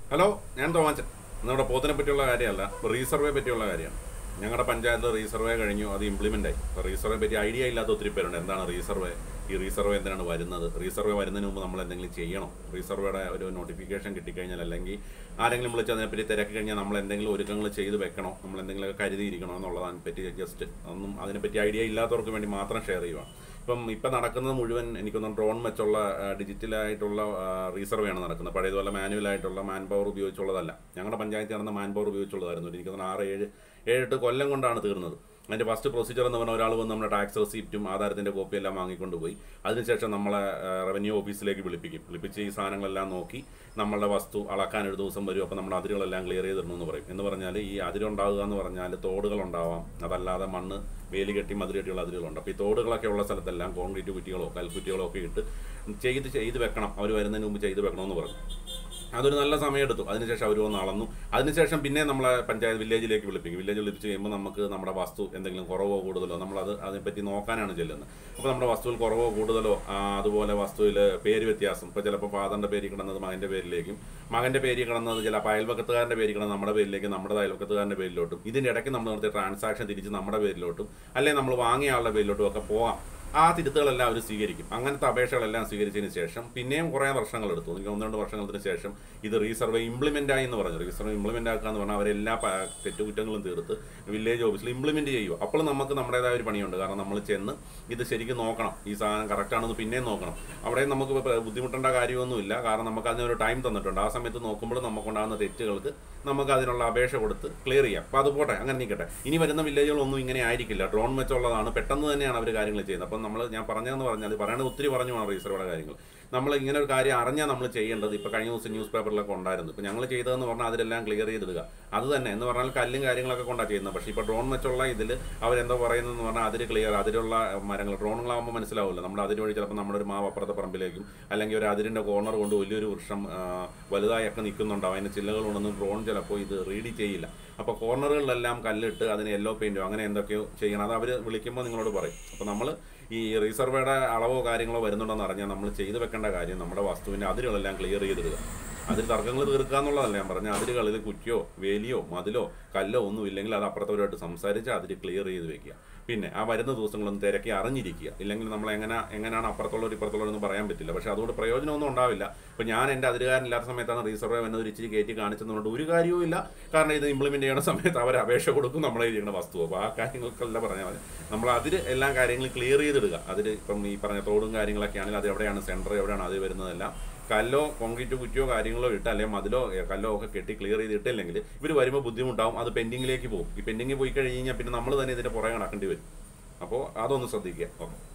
hello ഞാൻ തോമാച്ചൻ നമ്മുടെ പോത്തിനെ പറ്റിയുള്ള കാര്യമല്ല റീസർവേ പറ്റിയുള്ള കാര്യമാണ് ഞങ്ങളുടെ പഞ്ചായത്ത് റീസർവേ കഴിഞ്ഞു അത് ഇംപ്ലിമെൻ്റ് ആയി അപ്പോൾ റീസർവേ പറ്റി ഐഡിയ ഇല്ലാത്ത ഒത്തിരി പേരുണ്ട് എന്താണ് റീസർവേ ഈ റീസർവേ എന്തിനാണ് വരുന്നത് റീസർവേ വരുന്നതിന് മുമ്പ് നമ്മൾ എന്തെങ്കിലും ചെയ്യണം റീസർവേയുടെ ഒരു നോട്ടിഫിക്കേഷൻ കിട്ടിക്കഴിഞ്ഞാൽ അല്ലെങ്കിൽ ആരെങ്കിലും വിളിച്ച് അതിനെപ്പറ്റി തിരക്കി കഴിഞ്ഞാൽ നമ്മൾ എന്തെങ്കിലും ഒരുക്കങ്ങൾ ചെയ്ത് വെക്കണോ നമ്മൾ എന്തെങ്കിലുമൊക്കെ കരുതിയിരിക്കണോ എന്നുള്ളതിനെ പറ്റി ജസ്റ്റ് ഒന്നും അതിനെപ്പറ്റി ഐഡിയ ഇല്ലാത്തവർക്ക് വേണ്ടി മാത്രം ഷെയർ ചെയ്യുക ഇപ്പം ഇപ്പം നടക്കുന്നത് മുഴുവൻ എനിക്കൊന്നും ഡ്രോൺ വെച്ചുള്ള ഡിജിറ്റലായിട്ടുള്ള റീസർവേ ആണ് നടക്കുന്നത് പഴയതുപോലെ മാനുവലായിട്ടുള്ള മാൻ പവർ ഉപയോഗിച്ചുള്ളതല്ല ഞങ്ങളുടെ പഞ്ചായത്ത് നടന്ന മാൻ പവർ ഉപയോഗിച്ചുള്ളതായിരുന്നു എനിക്ക് തോന്നുന്നു ആറ് ഏഴ് ഏഴെട്ട് കൊല്ലം കൊണ്ടാണ് തീർന്നത് അതിൻ്റെ ഫസ്റ്റ് പ്രൊസീജിയർ എന്ന് പറഞ്ഞാൽ ഒരാൾ വന്ന് നമ്മുടെ ടാക്സ് റെസീപ്റ്റും ആധാരത്തിൻ്റെ കോപ്പി എല്ലാം വാങ്ങിക്കൊണ്ട് പോയി അതിനുശേഷം നമ്മളെ റവന്യൂ ഓഫീസിലേക്ക് വിളിപ്പിക്കും വിളിപ്പിച്ച് ഈ സാധനങ്ങളെല്ലാം നോക്കി നമ്മളുടെ വസ്തു അളക്കാൻ ഒരു ദിവസം വരും അപ്പോൾ നമ്മുടെ അതിരുകളെല്ലാം ക്ലിയർ ചെയ്തിടണമെന്ന് പറയും എന്ന് പറഞ്ഞാൽ ഈ അതിരുണ്ടാവുക എന്ന് പറഞ്ഞാൽ തോടുകളുണ്ടാവാം അതല്ലാതെ മണ്ണ് വേലി കെട്ടി മതിൽ കെട്ടിയുള്ള അതിരുകളുണ്ട് അപ്പോൾ ഈ തോടുകളൊക്കെ ഉള്ള സ്ഥലത്തെല്ലാം കോൺക്രീറ്റ് കുറ്റികളോ കൽക്കുറ്റികളോ ഒക്കെ ഇട്ട് ചെയ്ത് ചെയ്ത് വെക്കണം അവർ വരുന്നതിന് മുമ്പ് ചെയ്ത് വെക്കണമെന്ന് പറഞ്ഞു അതൊരു നല്ല സമയമെടുത്തു അതിനുശേഷം അവർ വന്ന് അളന്നു അതിനുശേഷം പിന്നെ നമ്മളെ പഞ്ചായത്ത് വില്ലേജിലേക്ക് വിളിപ്പിക്കും വില്ലേജ് വിളിപ്പിച്ച് കഴിയുമ്പോൾ നമുക്ക് നമ്മുടെ വസ്തു എന്തെങ്കിലും കുറവോ കൂടുതലോ നമ്മളത് അതിനെപ്പറ്റി നോക്കാനാണ് ചെല്ലുന്നത് അപ്പോൾ നമ്മുടെ വസ്തുവിൽ കുറവോ കൂടുതലോ ആ, അതുപോലെ വസ്തുവിൽ പേര് വ്യത്യാസം ഇപ്പോൾ ചിലപ്പോൾ ഫാദറിൻ്റെ പേര് കിടന്നത് മകൻ്റെ പേരിലേക്കും മകൻ്റെ പേര് കിടന്നത് ചിലപ്പോൾ അയൽവക്കത്തുകാരൻ്റെ പേര് കിടന്നത് നമ്മുടെ പേരിലേക്കും നമ്മുടെ അയൽവക്കത്തുകാരൻ്റെ പേരിലോട്ടും ഇതിൻ്റെ ഇടയ്ക്ക് നമ്മൾ നടത്തിയ ട്രാൻസാക്ഷൻ തിരിച്ച് നമ്മുടെ പേരിലോട്ടും അല്ലെങ്കിൽ നമ്മൾ വാങ്ങിയ ആളുടെ പേരിലോട്ടും ഒക്കെ പോകാം ആ തിരുത്തുകളെല്ലാം അവർ സ്വീകരിക്കും അങ്ങനത്തെ അപേക്ഷകളെല്ലാം സ്വീകരിച്ചതിന് ശേഷം പിന്നെയും കുറേ വർഷങ്ങളെടുത്തു എനിക്ക് ഒന്ന് രണ്ട് വർഷങ്ങൾക്ക് ശേഷം ഇത് റീസർവേ ഇംപ്ലിമെൻ്റ് ആയി എന്ന് പറഞ്ഞു റീസർവേ ഇംപ്ലിമെൻ്റ് ആക്കുക എന്ന് പറഞ്ഞാൽ അവരെല്ലാ പ- തെറ്റുകുറ്റങ്ങളും തീർത്ത് വില്ലേജ് ഓഫീസിൽ ഇംപ്ലിമെൻ്റ് ചെയ്യുക അപ്പോൾ നമുക്ക് നമ്മുടേതായ ഒരു പണിയുണ്ട് കാരണം നമ്മൾ ചെന്ന് ഇത് ശരിക്കും നോക്കണം ഈ സാധനം കറക്റ്റ് ആണെന്ന് പിന്നെയും നോക്കണം അവിടെ നമുക്ക് ഇപ്പൊ ബുദ്ധിമുട്ടേണ്ട കാര്യമൊന്നുമില്ല കാരണം നമുക്ക് അതിനൊരു ടൈം തന്നിട്ടുണ്ട് ആ സമയത്ത് നോക്കുമ്പോൾ നമുക്കുണ്ടാകുന്ന തെറ്റുകൾക്ക് നമുക്ക് അതിനുള്ള അപേക്ഷ കൊടുത്ത് ക്ലിയർ ചെയ്യാം അപ്പോൾ അത് പോട്ടെ അങ്ങനെ നിൽക്കട്ടെ ഇനി വരുന്ന വില്ലേജുകളൊന്നും ഇങ്ങനെ ആയിരിക്കില്ല ഡ്രോൺ വെച്ചുള്ളതാണ് പെട്ടെന്ന് തന്നെയാണ് അവർ കാര്യങ്ങൾ ചെയ്യുന്നത് അപ്പം നമ്മൾ ഞാൻ പറഞ്ഞതെന്ന് പറഞ്ഞാൽ അത് പറയണത് ഒത്തിരി പറഞ്ഞു പോകണം റീസർവേയുടെ കാര്യങ്ങൾ നമ്മൾ ഇങ്ങനെ ഒരു കാര്യം അറിഞ്ഞാൽ നമ്മൾ ചെയ്യേണ്ടത് ഇപ്പോൾ കഴിഞ്ഞ ദിവസം ന്യൂസ് പേപ്പറിലൊക്കെ ഉണ്ടായിരുന്നു ഇപ്പോൾ ഞങ്ങൾ ചെയ്തതെന്ന് പറഞ്ഞാൽ അതിലെല്ലാം ക്ലിയർ ചെയ്തിടുക അത് തന്നെ എന്ന് പറഞ്ഞാൽ കല്ലും കാര്യങ്ങളൊക്കെ കൊണ്ടാണ് ചെയ്യുന്നത് പക്ഷേ ഇപ്പോൾ ഡ്രോൺ വെച്ചുള്ള ഇതിൽ അവരെന്തോ പറയുന്നതെന്ന് പറഞ്ഞാൽ അതിൽ ക്ലിയർ അതിലുള്ള മരങ്ങൾ ഡ്രോണുകളാകുമ്പോൾ മനസ്സിലാവില്ല നമ്മുടെ അതിന് വഴി ചിലപ്പോൾ നമ്മുടെ ഒരു മാവ് അപ്പുറത്തെ പറമ്പിലേക്കും അല്ലെങ്കിൽ ഒരു അതിരിൻ്റെ കോർണർ കൊണ്ട് വലിയൊരു വൃക്ഷം ആ, വലുതായൊക്കെ നിൽക്കുന്നുണ്ടാവും അതിൻ്റെ ചില്ലകളുണ്ടെന്ന് ഡ്രോൺ ചിലപ്പോൾ ഇത് റീഡ് ചെയ്യില്ല അപ്പോൾ കോർണറുകളിലെല്ലാം കല്ലിട്ട് അതിന് യെല്ലോ പെയിൻറ്റോ അങ്ങനെ എന്തൊക്കെയോ ചെയ്യണം അത് അവർ വിളിക്കുമ്പോൾ നിങ്ങളോട് പറയും അപ്പോൾ നമ്മൾ ഈ റീസർവേയുടെ അളവോ കാര്യങ്ങളോ വരുന്നുണ്ടെന്ന് അറിഞ്ഞാൽ നമ്മൾ ചെയ്തു വെക്കേണ്ട കാര്യം നമ്മുടെ വസ്തുവിൻ്റെ അതിരുകളെല്ലാം ക്ലിയർ ചെയ്തിടുക അതിൽ തർക്കങ്ങൾ തീർക്കുക എന്നുള്ളതല്ല ഞാൻ പറഞ്ഞ അതിരുകളിൽ കുറ്റിയോ വേലിയോ മതിലോ കല്ലോ ഒന്നും ഇല്ലെങ്കിൽ അത് അപ്പുറത്തവരുമായിട്ട് സംസാരിച്ച് അതിൽ ക്ലിയർ ചെയ്ത് വെക്കുക പിന്നെ ആ വരുന്ന ദിവസങ്ങളൊന്ന് തിരക്കി അറിഞ്ഞിരിക്കുക ഇല്ലെങ്കിൽ നമ്മൾ എങ്ങനെ എങ്ങനെയാണ് അപ്പുറത്തുള്ളവർ ഇപ്പുറത്തുള്ളവരെന്ന് പറയാൻ പറ്റില്ല പക്ഷേ അതുകൊണ്ട് പ്രയോജനമൊന്നും ഉണ്ടാവില്ല ഇപ്പോൾ ഞാൻ എൻ്റെ അധികാരമില്ലാത്ത സമയത്താണ് റീസർവേ വന്നത് ഒരു ഇച്ചിരി കയറ്റി കാണിച്ചതുകൊണ്ട് ഒരു കാര്യവും ഇല്ല കാരണം ഇത് ഇംപ്ലിമെൻറ്റ് ചെയ്യുന്ന സമയത്ത് അവർ അപേക്ഷ കൊടുക്കും നമ്മളെ ചെയ്യുന്ന വസ്തു അപ്പോൾ ആ കാര്യങ്ങൾക്കല്ല പറഞ്ഞാൽ മതി നമ്മൾ അതിൽ എല്ലാ കാര്യങ്ങളും ക്ലിയർ ചെയ്തിടുക അതിൽ ഇപ്പം ഈ പറഞ്ഞ തോടും കാര്യങ്ങളൊക്കെ ആണെങ്കിൽ അത് എവിടെയാണ് സെൻറ്റർ എവിടെയാണ് അത് വരുന്നതെല്ലാം കല്ലോ കോൺക്രീറ്റ് കുറ്റിയോ കാര്യങ്ങളോ ഇട്ട് അല്ലെങ്കിൽ മതിലോ ഏ, കല്ലോ ഒക്കെ കെട്ടി ക്ലിയർ ചെയ്ത് ഇട്ടില്ലെങ്കിൽ ഇവർ വരുമ്പോൾ ബുദ്ധിമുട്ടാവും അത് പെൻഡിങ്ങിലേക്ക് പോകും ഈ പെൻഡിങ് പോയി കഴിഞ്ഞ് കഴിഞ്ഞാൽ പിന്നെ നമ്മൾ തന്നെ ഇതിൻ്റെ പുറകെ നടക്കേണ്ടി വരും അപ്പോൾ അതൊന്ന് ശ്രദ്ധിക്കുക ഓക്കെ